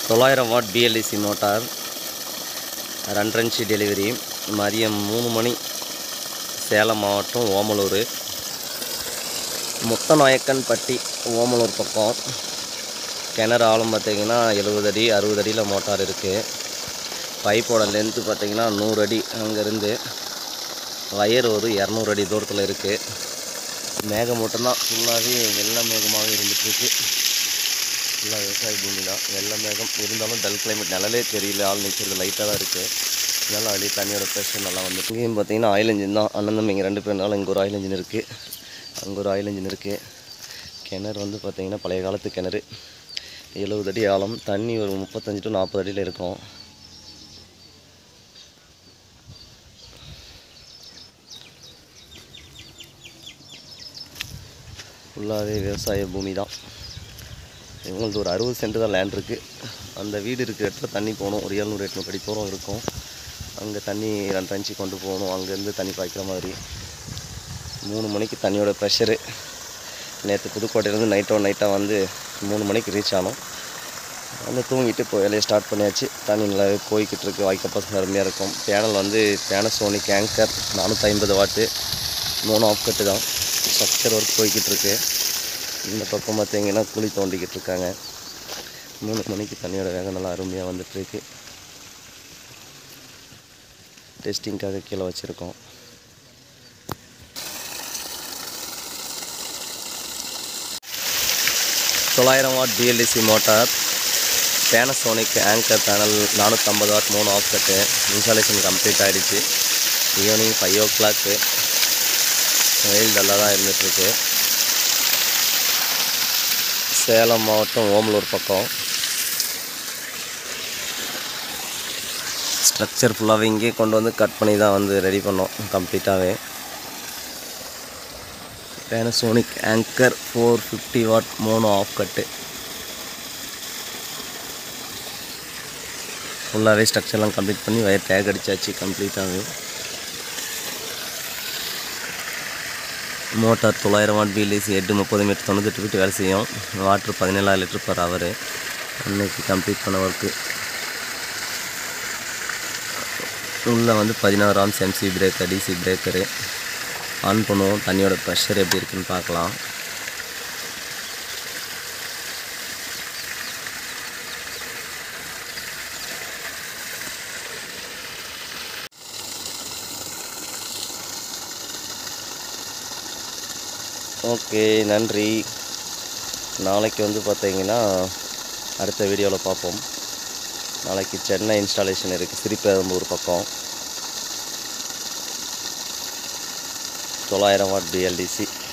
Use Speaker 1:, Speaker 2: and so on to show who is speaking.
Speaker 1: தொள்ளாயிரம் watt BLDC motor ரெண்டரை inch delivery மதியம் மூணு மணி சேலம் மாவட்டம் ஓமலூர் முத்தநாயக்கன்பட்டி ஓமலூர் பக்கம் கிணறு ஆழம் பார்த்தீங்கன்னா எழுபது அடி அறுபது அடியில் மோட்டார் இருக்குது பைப்போட லென்த்து பார்த்தீங்கன்னா நூறு அடி அங்கேருந்து வயர் ஒரு இரநூறு அடி தூரத்தில் இருக்குது மேகமூட்டம் தான் ஃபுல்லாகவே வெள்ள மேகமாகவே இருந்துகிட்ருக்கு ஃபுல்லாக விவசாய பூமி தான் வெள்ள மேகம் இருந்தாலும் டல் கிளைமேட் நிழலே தெரியல ஆள் நிற்கிறது லைட்டாக தான் இருக்குது அதனால் அதுலேயே தண்ணியோட ப்ரெஷர் நல்லா வந்து இங்கேயும் பார்த்தீங்கன்னா ஆயில் இன்ஜின் தான் அண்ணன் தம்பி இங்கே ரெண்டு பேர்னாலும் இங்கே ஒரு ஆயில் இன்ஜின் இருக்குது அங்கே ஒரு ஆயில் இன்ஜின் இருக்குது கிணறு வந்து பார்த்தீங்கன்னா பழைய காலத்து கிணறு எழுபது அடி ஆழம் தண்ணி ஒரு முப்பத்தஞ்சு டு நாற்பது அடியில் இருக்கும் ஃபுல்லாகவே விவசாய பூமி தான் எங்களுக்கு ஒரு அறுபது சென்ட் தான் லேண்ட் இருக்குது அந்த வீடு இருக்கிற இடத்துல தண்ணி போகணும் ஒரு எழுநூறு எட்நூறு அடி தூரம் இருக்கும் அங்கே தண்ணி ரெண்டு இன்ச்சு கொண்டு போகணும் அங்கேருந்து தண்ணி பாய்க்கிற மாதிரி மூணு மணிக்கு தண்ணியோட ப்ரெஷரு நேற்று புதுக்கோட்டையிலேருந்து நைட்டோ நைட்டாக வந்து மூணு மணிக்கு ரீச் ஆனோம் வந்து தூங்கிட்டு இப்போ வேலையை ஸ்டார்ட் பண்ணியாச்சு தண்ணி நல்லா போய்கிட்டு இருக்கு வாய்க்கப்பசங்க அருமையாக இருக்கும் பேனல் வந்து பேனசோனிக் ஆங்கர் நானூற்றி ஐம்பது வாட்டு மூணு ஆஃப் கட்டு தான் ஸ்ட்ரக்சர் ஒர்க் போய்கிட்டு இருக்கு இந்த பக்கம் பார்த்தீங்கன்னா குழி தோண்டிக்கிட்டு இருக்காங்க மூணு மணிக்கு தண்ணியோட வேகம் நல்லா அருமையாக வந்துட்டுருக்கு டெஸ்டிங்க்காக கீழே வச்சுருக்கோம் தொள்ளாயிரம் watt BLDC motor Panasonic Anchor panel நானூற்றம்பது வாட் மூணு ஆஃப் கட்டு இன்ஸ்டாலேஷன் கம்ப்ளீட் ஆகிடுச்சு ஈவினிங் ஃபைவ் ஓ கிளாக்கு வெயில் டல்லாக தான் இருந்துகிட்ருக்கு சேலம் மாவட்டம் ஓமலூர் பக்கம் ஸ்ட்ரக்சர் ஃபுல்லாகவே இங்கேயே கொண்டு வந்து கட் பண்ணி தான் வந்து ரெடி பண்ணோம் கம்ப்ளீட்டாகவே Panasonic Anchor four fifty watt mono half cut ஃபுல்லாகவே ஸ்ட்ரக்சர்லாம் கம்ப்ளீட் பண்ணி வயர் டேக் அடிச்சாச்சு கம்ப்ளீட்டாகவே மோட்டார் தொள்ளாயிரம் வாட் பிஎல்டிசி எட்டு முப்பது மீட்டர் தொண்ணூத்தெட்டு ஃபீட் வேலை செய்யும் வாட்ரு பதினேழாயிரம் லிட்டர் பர் ஹவர் அன்னைக்கு கம்ப்ளீட் பண்ண ஒர்க்கு உள்ளே வந்து பதினாறு amps MC breaker DC breaker on பண்ணுவோம் தண்ணியோட ப்ரெஷர் எப்படி இருக்குன்னு பார்க்கலாம் ஓகே நன்றி நாளைக்கு வந்து பார்த்தீங்கன்னா அடுத்த வீடியோவில் பார்ப்போம் நாளைக்கு சென்னை இன்ஸ்டாலேஷன் இருக்குது ஸ்ரீபெரும்பூர் பக்கம் தொள்ளாயிரம் வாட் பிஎல்டிசி